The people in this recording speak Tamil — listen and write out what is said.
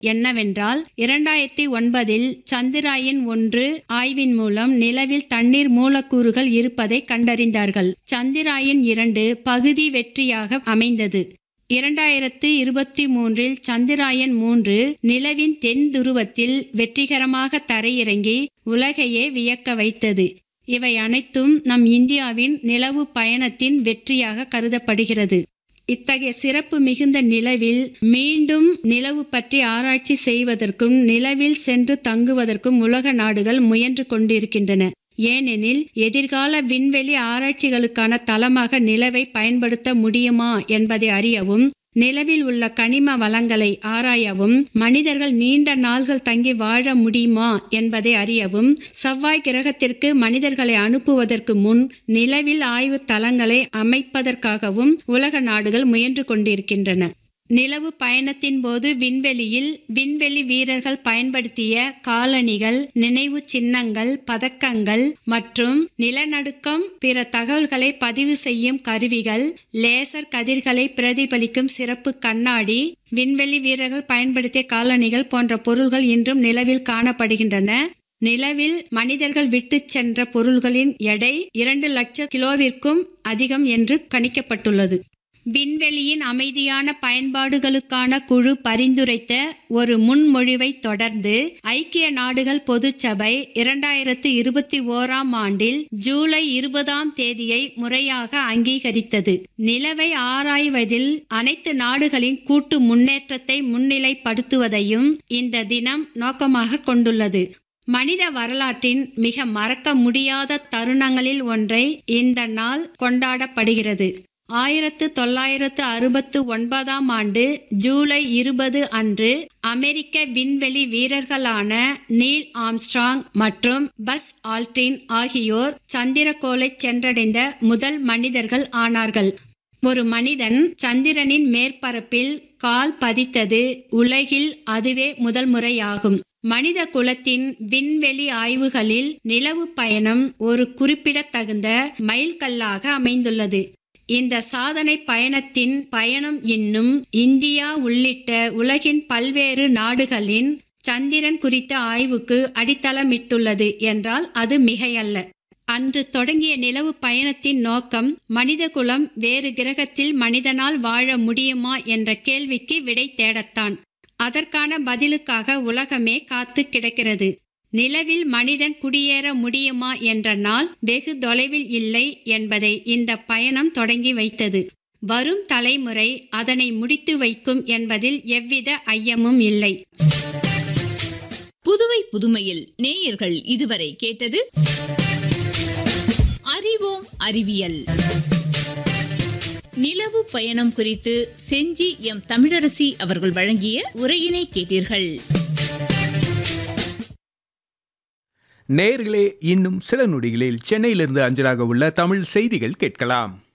என்னவென்றால் இரண்டாயிரத்தி ஒன்பதில் சந்திராயன் ஒன்று ஆய்வின் மூலம் நிலவில் தண்ணீர் மூலக்கூறுகள் இருப்பதை கண்டறிந்தார்கள் சந்திராயன் இரண்டு பகுதி வெற்றியாக அமைந்தது இரண்டாயிரத்து இருபத்தி மூன்றில் சந்திராயன் மூன்று நிலவின் தென் துருவத்தில் வெற்றிகரமாக தரையிறங்கி உலகையே வியக்க வைத்தது இவை அனைத்தும் நம் இந்தியாவின் நிலவு பயணத்தின் வெற்றியாக கருதப்படுகிறது இத்தகைய சிறப்பு மிகுந்த நிலவில் மீண்டும் நிலவு பற்றி ஆராய்ச்சி செய்வதற்கும் நிலவில் சென்று தங்குவதற்கும் உலக நாடுகள் முயன்று கொண்டிருக்கின்றன ஏனெனில் எதிர்கால விண்வெளி ஆராய்ச்சிகளுக்கான தளமாக நிலவை பயன்படுத்த முடியுமா என்பதை அறியவும் நிலவில் உள்ள கனிம வளங்களை ஆராயவும் மனிதர்கள் நீண்ட நாள்கள் தங்கி வாழ முடியுமா என்பதை அறியவும் செவ்வாய் கிரகத்திற்கு மனிதர்களை அனுப்புவதற்கு முன் நிலவில் ஆய்வு தளங்களை அமைப்பதற்காகவும் உலக நாடுகள் முயன்று கொண்டிருக்கின்றன நிலவு பயணத்தின் போது விண்வெளியில் விண்வெளி வீரர்கள் பயன்படுத்திய காலணிகள் நினைவு சின்னங்கள் பதக்கங்கள் மற்றும் நிலநடுக்கம் பிற தகவல்களை பதிவு செய்யும் கருவிகள் லேசர் கதிர்களை பிரதிபலிக்கும் சிறப்பு கண்ணாடி விண்வெளி வீரர்கள் பயன்படுத்திய காலணிகள் போன்ற பொருள்கள் இன்றும் நிலவில் காணப்படுகின்றன நிலவில் மனிதர்கள் விட்டுச் சென்ற பொருள்களின் எடை இரண்டு லட்சம் கிலோவிற்கும் அதிகம் என்று கணிக்கப்பட்டுள்ளது விண்வெளியின் அமைதியான பயன்பாடுகளுக்கான குழு பரிந்துரைத்த ஒரு முன்மொழிவை தொடர்ந்து ஐக்கிய நாடுகள் பொதுச்சபை இரண்டாயிரத்து இருபத்தி ஓராம் ஆண்டில் ஜூலை இருபதாம் தேதியை முறையாக அங்கீகரித்தது நிலவை ஆராய்வதில் அனைத்து நாடுகளின் கூட்டு முன்னேற்றத்தை முன்னிலைப்படுத்துவதையும் இந்த தினம் நோக்கமாக கொண்டுள்ளது மனித வரலாற்றின் மிக மறக்க முடியாத தருணங்களில் ஒன்றை இந்த நாள் கொண்டாடப்படுகிறது ஆயிரத்து தொள்ளாயிரத்து அறுபத்து ஒன்பதாம் ஆண்டு ஜூலை இருபது அன்று அமெரிக்க விண்வெளி வீரர்களான நீல் ஆம்ஸ்ட்ராங் மற்றும் பஸ் ஆல்ட்ரின் ஆகியோர் சந்திரகோளை சென்றடைந்த முதல் மனிதர்கள் ஆனார்கள் ஒரு மனிதன் சந்திரனின் மேற்பரப்பில் கால் பதித்தது உலகில் அதுவே முதல் முறையாகும் மனித குலத்தின் விண்வெளி ஆய்வுகளில் நிலவு பயணம் ஒரு குறிப்பிடத்தகுந்த மைல்கல்லாக அமைந்துள்ளது இந்த சாதனை பயணத்தின் பயணம் இன்னும் இந்தியா உள்ளிட்ட உலகின் பல்வேறு நாடுகளின் சந்திரன் குறித்த ஆய்வுக்கு அடித்தளமிட்டுள்ளது என்றால் அது மிகையல்ல அன்று தொடங்கிய நிலவு பயணத்தின் நோக்கம் மனிதகுலம் வேறு கிரகத்தில் மனிதனால் வாழ முடியுமா என்ற கேள்விக்கு விடை தேடத்தான் அதற்கான பதிலுக்காக உலகமே காத்து கிடக்கிறது நிலவில் மனிதன் குடியேற முடியுமா என்ற நாள் வெகு தொலைவில் இல்லை என்பதை இந்த பயணம் தொடங்கி வைத்தது வரும் தலைமுறை அதனை முடித்து வைக்கும் என்பதில் எவ்வித ஐயமும் இல்லை புதுவை புதுமையில் நேயர்கள் இதுவரை கேட்டது அறிவோம் அறிவியல் நிலவு பயணம் குறித்து செஞ்சி எம் தமிழரசி அவர்கள் வழங்கிய உரையினை கேட்டீர்கள் நேர்களே இன்னும் சில நொடிகளில் சென்னையிலிருந்து அஞ்சலாக உள்ள தமிழ் செய்திகள் கேட்கலாம்